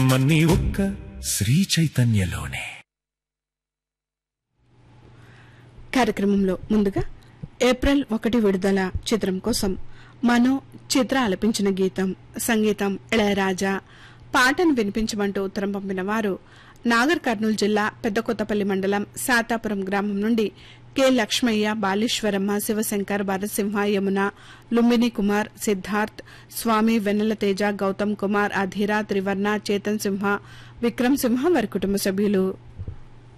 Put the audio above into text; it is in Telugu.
జన్మన్నీ ఒక్క శ్రీ చైతన్యలోనే కార్యక్రమంలో ముందుగా ఏప్రిల్ ఒకటి విడుదల చిత్రం కోసం మనో చిత్ర ఆలపించిన గీతం సంగీతం ఇళయరాజా పాటను వినిపించమంటూ ఉత్తరం పంపిన వారు నాగర్ కర్నూలు జిల్లా పెద్దకొత్తపల్లి మండలం శాతాపురం గ్రామం నుండి కె లక్ష్మయ్య బాలీశ్వరమ్మ శివశంకర్ భరసింహ యమున లుంబిని కుమార్ సిద్ధార్థ్ స్వామి వెన్నెల తేజ గౌతమ్ కుమార్ అధీర త్రివర్ణ చేతన్ సింహ విక్రమ్ సింహ వారి కుటుంబ సభ్యులు